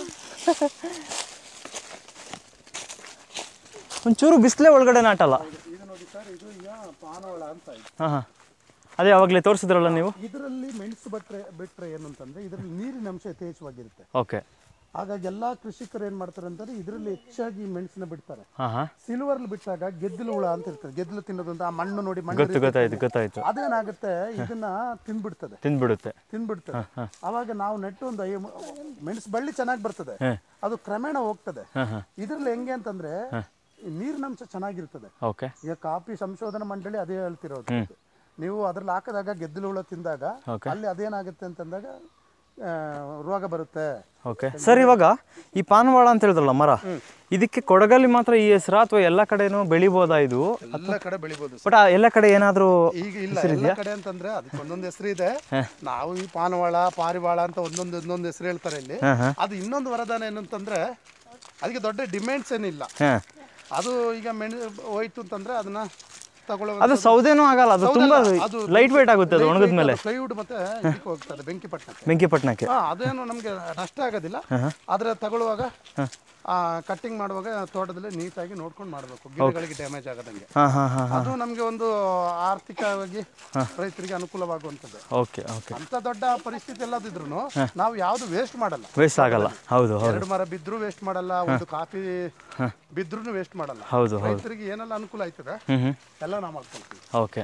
ಒಂಚೂರು ಬಿಸಿಲೇ ಒಳಗಡೆ ನಾಟಲ್ಲ ಇದು ನೋಡಿ ಸರ್ ಇದು ಈಗ ಪಾನವಳ ಅಂತ ಇದೆ ಹಾಂ ಹಾಂ ಅದೇ ಅವಾಗಲೇ ತೋರಿಸಿದ್ರಲ್ಲ ನೀವು ಇದರಲ್ಲಿ ಮೆಣಸು ಬಿಟ್ರೆ ಬಿಟ್ರೆ ಏನು ಅಂತಂದ್ರೆ ಇದರಲ್ಲಿ ನೀರಿನ ಅಂಶ ಯಥೇಚ್ಛವಾಗಿರುತ್ತೆ ಓಕೆ ಹಾಗಾಗಿ ಎಲ್ಲಾ ಕೃಷಿಕರು ಏನ್ ಮಾಡ್ತಾರೆ ಅಂತಂದ್ರೆ ಇದರಲ್ಲಿ ಹೆಚ್ಚಾಗಿ ಮೆಣಸನ್ನ ಬಿಡ್ತಾರೆ ಹಾಂ ಹಾಂ ಸಿಲ್ವರ್ ಬಿಟ್ಟಾಗ ಗೆದ್ದಲು ಹುಳ ಅಂತ ಇರ್ತದೆ ಗೆದ್ದಲು ತಿನ್ನೋದು ಅಂತ ಆ ಮಣ್ಣು ನೋಡಿ ಮಣ್ಣು ಗೊತ್ತು ಗೊತ್ತಾಯ್ತು ಗೊತ್ತಾಯ್ತು ಅದೇನಾಗುತ್ತೆ ಇದನ್ನ ತಿಂದ್ಬಿಡ್ತದೆ ತಿಂದ್ಬಿಡುತ್ತೆ ತಿಂದ್ಬಿಡ್ತದೆ ಅವಾಗ ನಾವು ನೆಟ್ಟು ಒಂದು ಐ ಮೆಣಸು ಬಳ್ಳಿ ಚೆನ್ನಾಗಿ ಬರ್ತದೆ ಅದು ಕ್ರಮೇಣ ಹೋಗ್ತದೆ ಹಾಂ ಹಾಂ ಇದ್ರಲ್ಲಿ ಹೆಂಗೆ ಅಂತಂದ್ರೆ ಈ ನೀರಿನಂಶ ಚೆನ್ನಾಗಿರ್ತದೆ ಓಕೆ ಈಗ ಕಾಫಿ ಸಂಶೋಧನಾ ಮಂಡಳಿ ಅದೇ ಹೇಳ್ತಿರೋದು ನೀವು ಅದ್ರಲ್ಲಿ ಹಾಕಿದಾಗ ಗೆದ್ದಲು ಹುಳ ತಿಂದಾಗ Okay. ಅಲ್ಲಿ ಅದೇನಾಗುತ್ತೆ ಅಂತಂದಾಗ ಆ, ರೋಗ ಬರುತ್ತೆ ಓಕೆ ಸರ್ ಇವಾಗ ಈ ಪಾನವಾಳ ಅಂತ ಹೇಳಿದ್ರಲ್ಲ ಮರ ಇದಕ್ಕೆ ಕೊಡಗಲ್ಲಿ ಮಾತ್ರ ಈ ಹೆಸರಾ ಅಥವಾ ಎಲ್ಲ ಕಡೆನೂ ಬೆಳಿಬೋದಾ ಇದು ಎಲ್ಲ ಕಡೆ ಬೆಳಿಬೋದು ಬಟ್ ಎಲ್ಲ ಕಡೆ ಏನಾದರೂ ಈಗ ಇಲ್ಲ ಎಲ್ಲ ಕಡೆ ಅಂತಂದ್ರೆ ಅದಕ್ಕೆ ಒಂದೊಂದು ಹೆಸರು ಇದೆ ನಾವು ಈ ಪಾನವಾಳ ಪಾರಿವಾಳ ಅಂತ ಒಂದೊಂದು ಒಂದೊಂದು ಹೆಸರು ಹೇಳ್ತಾರೆ ಇಲ್ಲಿ ಹಾಂ ಹಾಂ ಅದು ಇನ್ನೊಂದು ವರದಾನ ಏನಂತಂದ್ರೆ ಅದಕ್ಕೆ ದೊಡ್ಡ ಡಿಮ್ಯಾಂಡ್ಸ್ ಏನಿಲ್ಲ ಹಾಂ ಅದು ಈಗ ಮೆಣು ಹೋಯ್ತು ಅಂತಂದ್ರೆ ಅದನ್ನ ತಗೊಳ್ಳೋ ಅದು ಸೌದೆನೂ ಆಗಲ್ಲ ಅದು ತುಂಬಾ ಅದು ಲೈಟ್ ವೇಟ್ ಆಗುತ್ತೆ ಅದು ಒಣಗಿದ ಮೇಲೆ ಪ್ಲೈವುಡ್ ಮತ್ತೆ ಇದಕ್ಕೆ ಹೋಗ್ತದೆ ಬೆಂಕಿಪಟ್ಟಣಕ್ಕೆ ಬೆಂಕಿಪಟ್ಟಣಕ್ಕೆ ಹಾ ಅದೇನು ನಮಗೆ ನಷ್ಟ ಆಗೋದಿಲ್ಲ ಆದ್ರೆ ತಗೊಳ್ಳುವಾಗ ಕಟ್ಟಿಂಗ್ ಮಾಡುವಾಗ ತೋಟದಲ್ಲಿ ನೀಟಾಗಿ ನೋಡ್ಕೊಂಡು ಮಾಡಬೇಕು ಗಿಡಗಳಿಗೆ ಡ್ಯಾಮೇಜ್ ಆಗದಂಗೆ ಹಾಂ ಹಾಂ ಹಾಂ ಅದು ನಮಗೆ ಒಂದು ಆರ್ಥಿಕವಾಗಿ ರೈತರಿಗೆ ಅನುಕೂಲವಾಗುವಂಥದ್ದು ಓಕೆ ಓಕೆ ಅಂತ ದೊಡ್ಡ ಪರಿಸ್ಥಿತಿ ಎಲ್ಲದಿದ್ರು ನಾವು ಯಾವ್ದು ವೇಸ್ಟ್ ಮಾಡಲ್ಲ ವೇಸ್ಟ್ ಆಗಲ್ಲ ಹೌದು ಹೌದು ಎರಡು ಮರ ಬಿದ್ರು ವೇಸ್ಟ್ ಮಾಡಲ್ಲ ಒಂದು ಕಾಫಿ ಬಿದ್ರು ವೇಸ್ಟ್ ಮಾಡಲ್ಲ ಹೌದು ಹೌದು ರೈತರಿಗೆ ಏನೆಲ್ಲ ಅನುಕೂಲ ಆಯ್ತದೆ ಹ್ಞೂ ಹ್ಞೂ ಎಲ್ಲ ನಾವು ಮಾಡ್ಕೊಳ್ತೀವಿ ಓಕೆ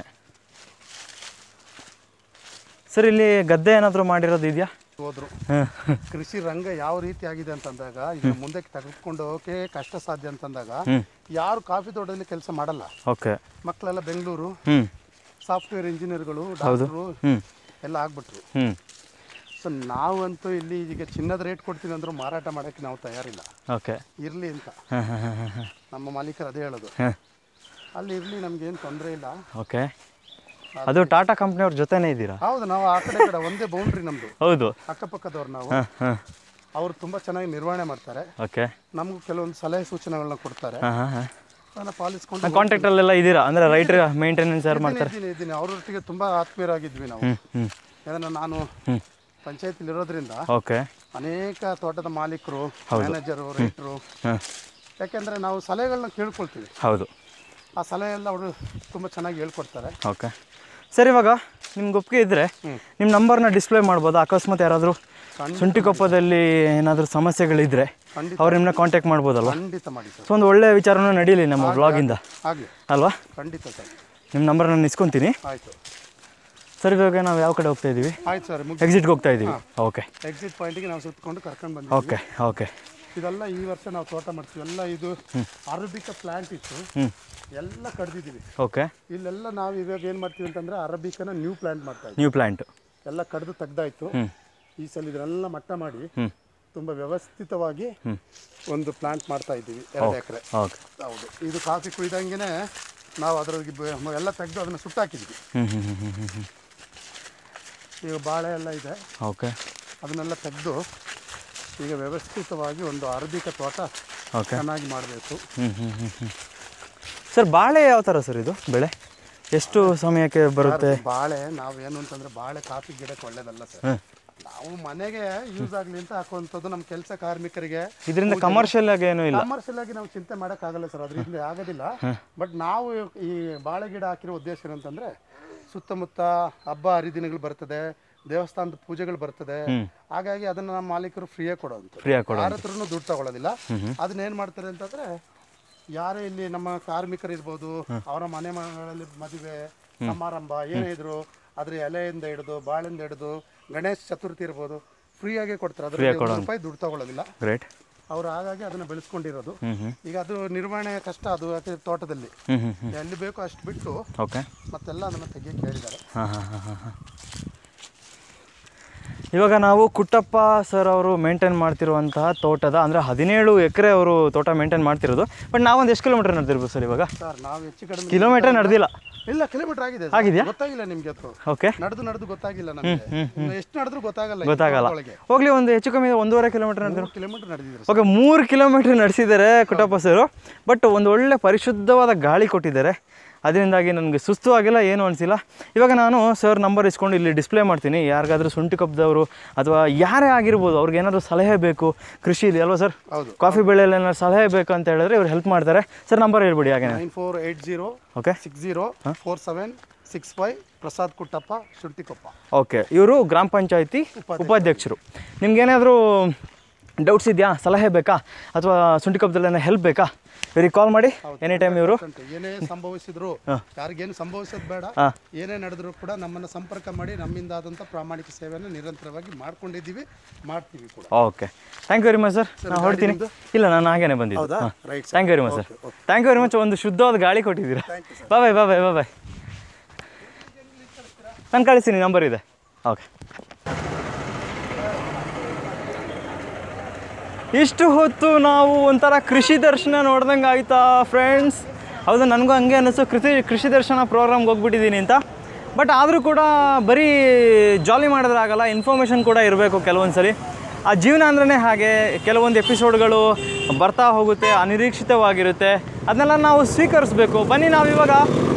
ಸರ್ ಇಲ್ಲಿ ಗದ್ದೆ ಏನಾದರೂ ಮಾಡಿರೋದು ಇದೆಯಾ ಹೋದ್ರು ಹಾಂ ಕೃಷಿ ರಂಗ ಯಾವ ರೀತಿ ಆಗಿದೆ ಅಂತಂದಾಗ ಇದನ್ನ ಮುಂದಕ್ಕೆ ತೆಗೆದುಕೊಂಡು ಹೋಗಕ್ಕೆ ಕಷ್ಟ ಸಾಧ್ಯ ಅಂತಂದಾಗ ಯಾರು ಕಾಫಿ ತೋಟದಲ್ಲಿ ಕೆಲಸ ಮಾಡಲ್ಲ ಓಕೆ ಮಕ್ಕಳೆಲ್ಲ ಬೆಂಗಳೂರು ಹ್ಞೂ ಸಾಫ್ಟ್ವೇರ್ ಇಂಜಿನಿಯರ್ಗಳು ಡಾಕ್ಟ್ರು ಹ್ಞೂ ಎಲ್ಲ ಆಗ್ಬಿಟ್ರು ಹ್ಞೂ ಸೊ ನಾವಂತೂ ಇಲ್ಲಿ ಈಗ ಚಿನ್ನದ ರೇಟ್ ಕೊಡ್ತೀನಿ ಅಂದ್ರೂ ಮಾರಾಟ ಮಾಡೋಕ್ಕೆ ನಾವು ತಯಾರಿಲ್ಲ ಓಕೆ ಇರಲಿ ಅಂತ ಹಾಂ ಹಾಂ ಹಾಂ ಹಾಂ ನಮ್ಮ ಮಾಲೀಕರು ಅದೇ ಹೇಳೋದು ಹಾಂ ಅಲ್ಲಿ ಇರಲಿ ನಮ್ಗೇನು ತೊಂದರೆ ಇಲ್ಲ ಓಕೆ ಅದು ಟಾಟಾ ಕಂಪ್ನಿಯವ್ರ ಜೊತೆನೇ ಇದ್ದೀರಾ ಹೌದು ನಾವು ಆ ಕಡೆ ಈ ಕಡೆ ಒಂದೇ ಬೌಂಡ್ರಿ ನಮ್ಮದು ಹೌದು ಅಕ್ಕಪಕ್ಕದವ್ರು ನಾವು ಹಾಂ ಹಾಂ ಅವರು ತುಂಬ ಚೆನ್ನಾಗಿ ನಿರ್ವಹಣೆ ಮಾಡ್ತಾರೆ ಓಕೆ ನಮಗೂ ಕೆಲವೊಂದು ಸಲಹೆ ಸೂಚನೆಗಳನ್ನ ಕೊಡ್ತಾರೆ ಹಾಂ ಹಾಂ ಹಾಂ ಅದನ್ನು ಪಾಲಿಸ್ಕೊಂಡು ಕಾಂಟ್ಯಾಕ್ಟಲ್ಲೆಲ್ಲ ಇದ್ದೀರಾ ಅಂದರೆ ರೈಟ್ರ್ ಮೇಂಟೆನೆನ್ಸ್ ಯಾರು ಮಾಡ್ತಾರೆ ಇದ್ದೀನಿ ಇದ್ದೀನಿ ಅವ್ರೊಟ್ಟಿಗೆ ತುಂಬ ಆತ್ಮೀಯರಾಗಿದ್ವಿ ನಾವು ಹ್ಞೂ ಹ್ಞೂ ಯಾಕಂದ್ರೆ ನಾನು ಪಂಚಾಯತಿಲಿ ಇರೋದ್ರಿಂದ ಓಕೆ ಅನೇಕ ತೋಟದ ಮಾಲೀಕರು ಮ್ಯಾನೇಜರು ರೈತರು ಹಾಂ ಯಾಕೆಂದರೆ ನಾವು ಸಲಹೆಗಳನ್ನ ಕೇಳ್ಕೊಳ್ತೀವಿ ಹೌದು ಆ ಸಲಹೆ ಎಲ್ಲ ಅವರು ತುಂಬ ಚೆನ್ನಾಗಿ ಹೇಳ್ಕೊಡ್ತಾರೆ ಓಕೆ ಸರ್ ಇವಾಗ ನಿಮ್ಗೆ ಒಪ್ಪಿಗೆ ಇದ್ದರೆ ನಿಮ್ಮ ನಂಬರ್ನ ಡಿಸ್ಪ್ಲೇ ಮಾಡ್ಬೋದು ಅಕಸ್ಮಾತ್ ಯಾರಾದರೂ ಶುಂಠಿಕೊಪ್ಪದಲ್ಲಿ ಏನಾದರೂ ಸಮಸ್ಯೆಗಳಿದ್ದರೆ ಖಂಡಿತ. ಅವ್ರು ನಿಮ್ಮನ್ನ ಕಾಂಟ್ಯಾಕ್ಟ್ ಮಾಡ್ಬೋದಲ್ಲ ಖಂಡಿತ ಮಾಡಿ ಸರ್ ಸೊ ಒಂದು ಒಳ್ಳೆ ವಿಚಾರನೂ ನಡೀಲಿ ನಮ್ಮ ಬ್ಲಾಗಿಂದ ಆಗಲಿ ಅಲ್ವಾ ಖಂಡಿತ ಸರ್ ನಿಮ್ಮ ನಂಬರ್ ನಾನು ಇಸ್ಕೊತೀನಿ ಆಯಿತು ಸರ್ ಇವಾಗ ನಾವು ಯಾವ ಕಡೆ ಹೋಗ್ತಾ ಇದ್ದೀವಿ ಆಯ್ತು ಸರ್ ಮುಗಿ ಎಕ್ಸಿಟ್ಗೆ ಹೋಗ್ತಾ ಇದ್ದೀವಿ ಓಕೆ ಎಕ್ಸಿಟ್ ಪಾಯಿಂಟಿಗೆ ನಾವು ಸುತ್ತಕೊಂಡು ಕರ್ಕೊಂಡು ಬಂದ್ವಿ ಓಕೆ ಓಕೆ ಇದೆಲ್ಲ ಈ ವರ್ಷ ನಾವು ತೋಟ ಮಾಡ್ತೀವಿ ಎಲ್ಲ ಇದು ಅರಬಿಕ ಪ್ಲಾಂಟ್ ಇತ್ತು ಹ್ಞೂ ಎಲ್ಲ ಕಡ್ದಿದ್ದೀವಿ ಓಕೆ ಇಲ್ಲೆಲ್ಲ ನಾವು ಇವಾಗ ಏನು ಮಾಡ್ತೀವಿ ಅಂತಂದ್ರೆ ಅರಬಿಕನ ನ್ಯೂ ಪ್ಲಾಂಟ್ ಮಾಡ್ತಾ ಇದ್ದೀವಿ ನ್ಯೂ ಪ್ಲ್ಯಾಂಟು ಎಲ್ಲ ಕಡ್ದು ತೆಗ್ದಾಯ್ತು ಈ ಸಲ ಇದನ್ನೆಲ್ಲ ಮಟ್ಟ ಮಾಡಿ ಹ್ಞೂ ತುಂಬ ವ್ಯವಸ್ಥಿತವಾಗಿ ಒಂದು ಪ್ಲಾಂಟ್ ಮಾಡ್ತಾ ಇದ್ದೀವಿ ಎರಡು ಎಕರೆ ಓಕೆ ಹೌದು ಇದು ಕಾಫಿ ಕುಯ್ದಂಗೆನೆ ನಾವು ಅದ್ರಿಗೆ ಬ- ಎಲ್ಲ ತೆಗೆದು ಅದನ್ನು ಸುಟ್ಟಾಕಿದ್ವಿ ಹ್ಞೂ ಹ್ಞೂ ಹ್ಞೂ ಹ್ಞೂ ಹ್ಞೂ ಈಗ ಬಾಳೆ ಎಲ್ಲ ಇದೆ ಓಕೆ ಅದನ್ನೆಲ್ಲ ತೆಗೆದು ಈಗ ವ್ಯವಸ್ಥಿತವಾಗಿ ಒಂದು ಅರಬಿಕ ತೋಟ ಓಕೆ ಚೆನ್ನಾಗಿ ಮಾಡಬೇಕು ಹ್ಞೂ ಹ್ಞೂ ಹ್ಞೂ ಹ್ಞೂ ಸರ್ ಬಾಳೆ ಯಾವ ಥರ ಸರ್ ಇದು ಬೆಳೆ ಎಷ್ಟು ಸಮಯಕ್ಕೆ ಬರುತ್ತೆ ಬಾಳೆ ನಾವೇನು ಅಂತಂದ್ರೆ ಬಾಳೆ ಕಾಫಿ ಗಿಡಕ್ಕೆ ಒಳ್ಳೇದಲ್ಲ ಸರ್ ನಾವು ಮನೆಗೆ ಯೂಸ್ ಆಗ್ಲಿ ಅಂತ ಹಾಕುವಂಥದ್ದು ನಮ್ಮ ಕೆಲಸ ಕಾರ್ಮಿಕರಿಗೆ ಇದರಿಂದ ಕಮರ್ಷಿಯಲ್ ಆಗಿ ಏನೂ ಇಲ್ಲ ಕಮರ್ಷಿಯಲ್ ಆಗಿ ನಾವು ಚಿಂತೆ ಮಾಡೋಕ್ಕಾಗಲ್ಲ ಸರ್ ಅದರಿಂದ ಆಗೋದಿಲ್ಲ ಬಟ್ ನಾವು ಈ ಬಾಳೆ ಗಿಡ ಹಾಕಿರೋ ಉದ್ದೇಶ ಏನಂತಂದ್ರೆ ಸುತ್ತಮುತ್ತ ಹಬ್ಬ ಹರಿದಿನಗಳು ಬರ್ತದೆ ದೇವಸ್ಥಾನದ ಪೂಜೆಗಳು ಬರ್ತದೆ ಹಾಗಾಗಿ ಅದನ್ನ ನಮ್ಮ ಮಾಲೀಕರು ಫ್ರೀಯಾಗಿ ಕೊಡೋದು ಫ್ರೀಯಾಗಿ ಕೊಡೋ ಯಾರ ಹತ್ರನೂ ದುಡ್ಡು ತಗೊಳ್ಳೋದಿಲ್ಲ ಅದನ್ನ ಏನ್ ಮಾಡ್ತಾರೆ ಅಂತಂದ್ರೆ ಯಾರೇ ಇಲ್ಲಿ ನಮ್ಮ ಕಾರ್ಮಿಕರು ಇರ್ಬೋದು ಅವರ ಮನೆ ಮನೆಗಳಲ್ಲಿ ಮದುವೆ ಸಮಾರಂಭ ಏನೇ ಇದ್ರು ಅದ್ರ ಎಲೆಯಿಂದ ಹಿಡಿದು ಬಾಳೆಯಿಂದ ಹಿಡಿದು ಗಣೇಶ ಚತುರ್ಥಿ ಇರ್ಬೋದು ಫ್ರೀಯಾಗಿ ಕೊಡ್ತಾರೆ ಅದ್ರಲ್ಲಿ ಒಂದು ರೂಪಾಯಿ ದುಡ್ಡು ತಗೊಳ್ಳೋದಿಲ್ಲ ಗ್ರೇಟ್ ಅವ್ರು ಹಾಗಾಗಿ ಅದನ್ನ ಬೆಳೆಸ್ಕೊಂಡಿರೋದು ಹ್ಞೂ ಹ್ಞೂ ಈಗ ಅದು ನಿರ್ವಹಣೆ ಕಷ್ಟ ಅದು ಯಾಕೆ ತೋಟದಲ್ಲಿ ಹ್ಞೂ ಹ್ಞೂ ಹ್ಞೂ ಎಲ್ಲಿ ಬೇಕೋ ಅಷ್ಟು ಬಿಟ್ಟು ಓಕೆ ಮತ್ತೆಲ್ಲ ಅದನ್ನ ತೆಗಿಯಕ್ಕೆ ಹೇಳಿದ್ದಾರೆ ಹಾಂ ಹಾಂ ಹಾಂ ಹಾಂ ಹಾಂ ಇವಾಗ ನಾವು ಕುಟ್ಟಪ್ಪ ಸರ್ ಅವರು ಮೇಂಟೈನ್ ಮಾಡ್ತಿರುವಂತಹ ತೋಟದ ಅಂದರೆ ಹದಿನೇಳು ಎಕರೆ ಅವರು ತೋಟ ಮೇಂಟೈನ್ ಮಾಡ್ತಿರೋದು ಬಟ್ ನಾವೊಂದು ಎಷ್ಟು ಕಿಲೋಮೀಟರ್ ನಡೆದಿರ್ಬೋದು ಸರ್ ಇವಾಗ ಸರ್ ನಾವು ಹೆಚ್ಚು ಕಡಿಮೆ ಕಿಲೋಮೀಟರ್ ನಡೆದಿಲ್ಲ ಇಲ್ಲ ಕಿಲೋಮೀಟರ್ ಆಗಿದೆ sir. ಆಗಿದ್ಯಾ? ಗೊತ್ತಾಗಿಲ್ಲ ನಿಮ್ಗೆ ಅದು ಓಕೆ ನಡೆದು ನಡೆದು ಗೊತ್ತಾಗಿಲ್ಲ ನಮಗೆ ಇನ್ನು ಎಷ್ಟು ನಡೆದ್ರು ಗೊತ್ತಾಗಲ್ಲ ಈ ಗೊತ್ತಾಗಲ್ಲ ತೋಟದೊಳಗೆ. ಹೋಗ್ಲಿ ಒಂದು ಹೆಚ್ಚು ಕಮ್ಮಿ ಒಂದೂವರೆ ಕಿಲೋಮೀಟರ್ ನಡೆದಿರೋ ಮೂರು ಕಿಲೋಮೀಟರ್ ನಡೆದಿದ್ರು ಓಕೆ ಮೂರು ಕಿಲೋಮೀಟರ್ ನಡೆಸಿದ್ದಾರೆ ಕುಟ್ಟಪ್ಪ ಸರು ಬಟ್ ಒಂದು ಒಳ್ಳೆ ಪರಿಶುದ್ಧವಾದ ಗಾಳಿ ಕೊಟ್ಟಿದ್ದಾರೆ ಅದರಿಂದಾಗಿ ನನಗೆ ಸುಸ್ತು ಆಗಿಲ್ಲ ಏನು ಅನಿಸಿಲ್ಲ ಇವಾಗ ನಾನು ಸರ್ ನಂಬರ್ ಇಸ್ಕೊಂಡು ಇಲ್ಲಿ ಡಿಸ್ಪ್ಲೇ ಮಾಡ್ತೀನಿ ಯಾರಿಗಾದ್ರೂ ಶುಂಠಿ ಕಬ್ಬದವರು ಅಥವಾ ಯಾರೇ ಆಗಿರ್ಬೋದು ಅವ್ರಿಗೆ ಏನಾದರೂ ಸಲಹೆ ಬೇಕು ಕೃಷಿಲಿ ಅಲ್ವಾ ಸರ್ ಹೌದು ಕಾಫಿ ಬೆಳೆಯಲ್ಲಿ ಏನಾದ್ರು ಸಲಹೆ ಬೇಕು ಅಂತ ಹೇಳಿದ್ರೆ ಇವ್ರು ಹೆಲ್ಪ್ ಮಾಡ್ತಾರೆ ಸರ್ ನಂಬರ್ ಹೇಳ್ಬಿಡಿ ಹಾಗೇನೆ nine four eight zero okay six zero four seven six five Prasad Kuttappa Suntikoppa okay ಇವರು ಗ್ರಾಮ ಪಂಚಾಯತಿ ಉಪಾಧ್ಯಕ್ಷರು ನಿಮ್ಗೇನಾದರೂ ಡೌಟ್ಸ್ ಇದೆಯಾ ಸಲಹೆ ಬೇಕಾ ಅಥವಾ ಶುಂಠಿ ಕಬ್ಬದಲ್ಲಿ ಹೆಲ್ಪ್ ಬೇಕಾ ಇವ್ರಿಗೆ ಕಾಲ್ ಮಾಡಿ ಎನಿ ಟೈಮ್ ಇವರು ಉಂಟು. ಏನೇ ಸಂಭವಿಸಿದ್ರು ಯಾರಿಗೇನು ಸಂಭವಿಸೋದು ಬೇಡ ಹಾ. ಏನೇ ನಡೆದ್ರು ಕೂಡ ನಮ್ಮನ್ನ ಸಂಪರ್ಕ ಮಾಡಿ ನಮ್ಮಿಂದ ಆದಂಥ ಪ್ರಾಮಾಣಿಕ ಸೇವೆಯನ್ನು ನಿರಂತರವಾಗಿ ಮಾಡ್ಕೊಂಡಿದ್ದೀವಿ ಮಾಡ್ತೀವಿ ಕೂಡ okay thank you very much sir ನಾನು ಹೊಡ್ತೀನಿ ಇಲ್ಲ ನಾನು ಹಾಗೇನೆ ಬಂದಿದ್ದು ಹೌದಾ right thank you very much sir thank you very much ಒಂದು ಶುದ್ಧವಾದ ಗಾಳಿ ಕೊಟ್ಟಿದ್ದೀರಾ ಬಾಯ್ ಬಾಯ್ ಬಾಯ್ ಬಾಯ್ ಬಾಯ್ ನಾನು ಕಳಿಸ್ತೀನಿ ನಂಬರ್ ಇದೆ ಓಕೆ ಇಷ್ಟು ಹೊತ್ತು ನಾವು ಒಂಥರ ಕೃಷಿ ದರ್ಶನ ನೋಡ್ದಂಗೆ ಆಯ್ತಾ ಫ್ರೆಂಡ್ಸ್ ಹೌದು ನನಗೂ ಹಂಗೆ ಅನ್ನಿಸ್ತು ಕೃಷಿ ಕೃಷಿ ದರ್ಶನ ಪ್ರೋಗ್ರಾಮ್ಗೆ ಹೋಗ್ಬಿಟ್ಟಿದ್ದೀನಿ ಅಂತ ಬಟ್ ಆದರೂ ಕೂಡ ಬರೀ ಜಾಲಿ ಮಾಡಿದ್ರಾಗಲ್ಲ ಇನ್ಫಾರ್ಮೇಷನ್ ಕೂಡ ಇರಬೇಕು ಕೆಲವೊಂದು ಸರಿ ಆ ಜೀವನ ಅಂದ್ರೇ ಹಾಗೆ ಕೆಲವೊಂದು ಎಪಿಸೋಡ್ಗಳು ಬರ್ತಾ ಹೋಗುತ್ತೆ ಅನಿರೀಕ್ಷಿತವಾಗಿರುತ್ತೆ ಅದನ್ನೆಲ್ಲ ನಾವು ಸ್ವೀಕರಿಸಬೇಕು ಬನ್ನಿ ನಾವಿವಾಗ